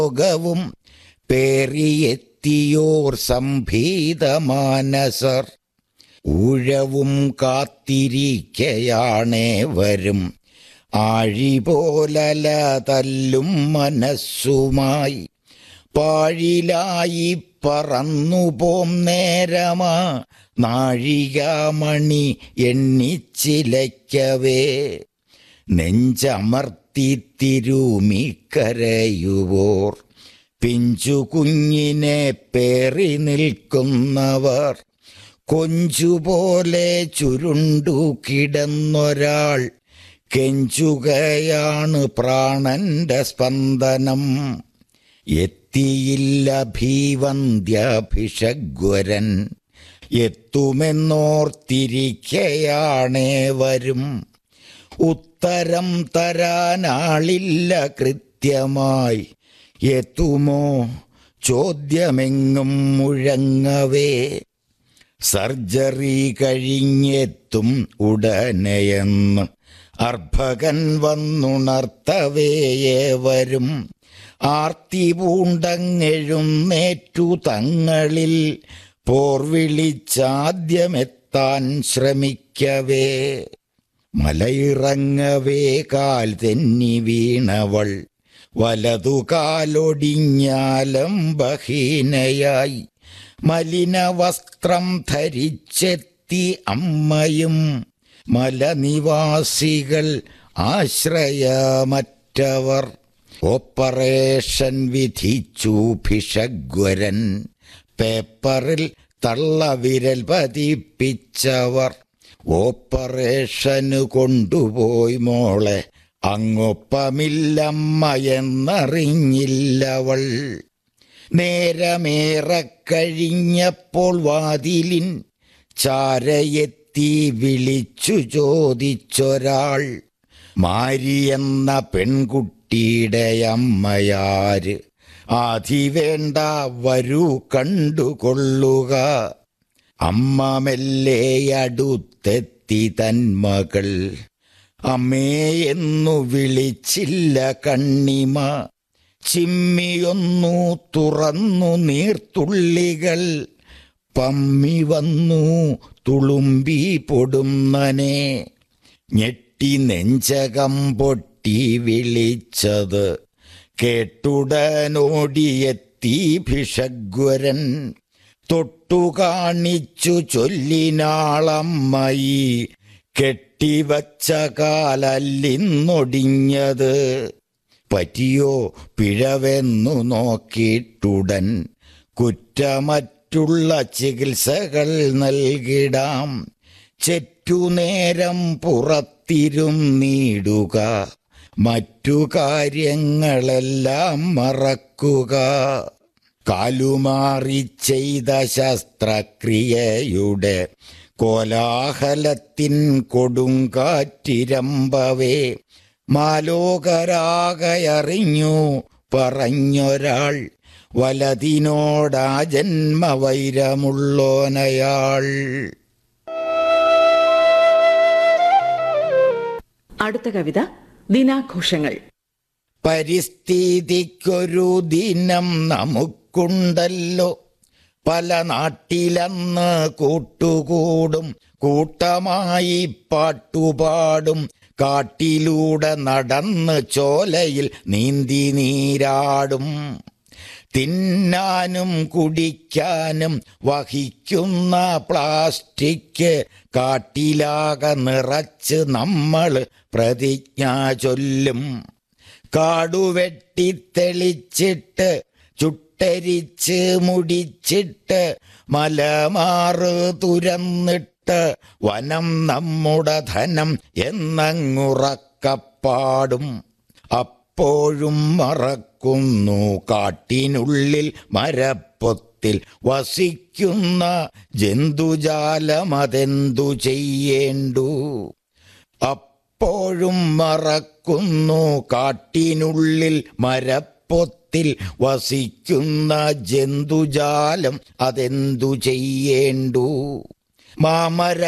ലോകവും പേറിയെത്തിയോർ സംഭീതമാനസർ ഊഴവും കാത്തിരിക്കയാണേ വരും ആഴി പോലല തല്ലും മനസ്സുമായി പാഴിലായി പറന്നുപോം നേരമാ നാഴികാമണി എണ്ണിച്ചിലയ്ക്കവേ നെഞ്ചമർത്തി തിരുമിക്കരയുവോർ പിഞ്ചു കുഞ്ഞിനെ പേറി നിൽക്കുന്നവർ കൊഞ്ചുപോലെ ചുരുണ്ടു കിടന്നൊരാൾ കെഞ്ചുകയാണ് പ്രാണന്റെ സ്പന്ദനം എത്തിയില്ല ഭീവന്ധ്യഭിഷഗ്വരൻ എത്തുമെന്നോർത്തിരിക്കയാണേ വരും ഉത്തരം തരാനാളില്ല കൃത്യമായി എത്തുമോ ചോദ്യമെങ്ങും മുഴങ്ങവേ സർജറി കഴിഞ്ഞെത്തും ഉടനെയെന്ന് അർഭകൻ വന്നുണർത്തവേയെ വരും ആർത്തി പൂണ്ടങ്ങെഴുന്നേറ്റു തങ്ങളിൽ പോർവിളിച്ചാദ്യമെത്താൻ ശ്രമിക്കവേ മലയിറങ്ങവേ കാൽ തെന്നി വീണവൾ വലതു കാലൊടിഞ്ഞാലം ബഹീനയായി മലിന വസ്ത്രം ധരിച്ചെത്തി അമ്മയും മലനിവാസികൾ ആശ്രയമറ്റവർ ഓപ്പറേഷൻ വിധിച്ചു ഭിഷഗ്വരൻ പേപ്പറിൽ തള്ളവിരൽ പതിപ്പിച്ചവർ ഓപ്പറേഷന് കൊണ്ടുപോയി മോളെ അങ്ങൊപ്പമില്ലമ്മ എന്നറിഞ്ഞില്ലവൾ നേരമേറെ കഴിഞ്ഞപ്പോൾ വാതിലിൻ ചാരയെത്തി വിളിച്ചു ചോദിച്ചൊരാൾ മാരി എന്ന പെൺകുട്ടിയുടെ അമ്മയാര് ആധി വേണ്ട വരൂ കണ്ടുകൊള്ളുക അമ്മ മെല്ലെ അടുത്തെത്തി തന്മകൾ അമ്മേയെന്നു വിളിച്ചില്ല കണ്ണിമ ചിമ്മിയൊന്നു തുറന്നു നീർത്തുള്ളികൾ പമ്മി വന്നു തുളുമ്പി പൊടുന്നനെ ഞെട്ടി നെഞ്ചകം പൊട്ടി വിളിച്ചത് കേട്ടുടനോടിയെത്തി ഭിഷഗ്വരൻ തൊട്ടു കാണിച്ചു ചൊല്ലിനാളമ്മയി കെട്ടിവച്ച കാലല്ലിന്നൊടിഞ്ഞത് പറ്റിയോ പിഴവെന്നു നോക്കിയിട്ടുടൻ കുറ്റമറ്റുള്ള ചികിത്സകൾ നൽകിടാം ചെറ്റുനേരം പുറത്തിരുന്നീടുക മറ്റു കാര്യങ്ങളെല്ലാം മറക്കുക കാലുമാറി ചെയ്ത ശസ്ത്രക്രിയയുടെ കോലാഹലത്തിൻ കൊടുങ്കാറ്റിരമ്പവേ മാലോകരാകയറിഞ്ഞു പറഞ്ഞൊരാൾ വലതിനോടാ ജന്മവൈരമുള്ളോനയാൾ അടുത്ത കവിത ദിനാഘോഷങ്ങൾ പരിസ്ഥിതിക്കൊരു ദിനം നമുക്കുണ്ടല്ലോ പല നാട്ടിലന്ന് കൂട്ടുകൂടും കൂട്ടമായി പാട്ടുപാടും കാട്ടിലൂടെ നടന്ന് ചോലയിൽ നീന്തി നീരാടും തിന്നാനും കുടിക്കാനും വഹിക്കുന്ന പ്ലാസ്റ്റിക് കാട്ടിലാകെ നിറച്ച് നമ്മൾ പ്രതിജ്ഞ ചൊല്ലും കാടുവെട്ടി തെളിച്ചിട്ട് ചുട്ടരിച്ച് മുടിച്ചിട്ട് മലമാറ് തുരന്നിട്ട് വനം നമ്മുടെ ധനം എന്നങ്ങുറക്കപ്പാടും അപ്പോഴും മറക്കുന്നു കാട്ടിനുള്ളിൽ മരപ്പൊത്തിൽ വസിക്കുന്ന ജന്തുജാലമതെന്തു ചെയ്യേണ്ടു അപ്പോഴും മറക്കുന്നു കാട്ടിനുള്ളിൽ മരപ്പൊത്തിൽ വസിക്കുന്ന ജന്തുജാലം അതെന്തു ചെയ്യേണ്ടു മാമര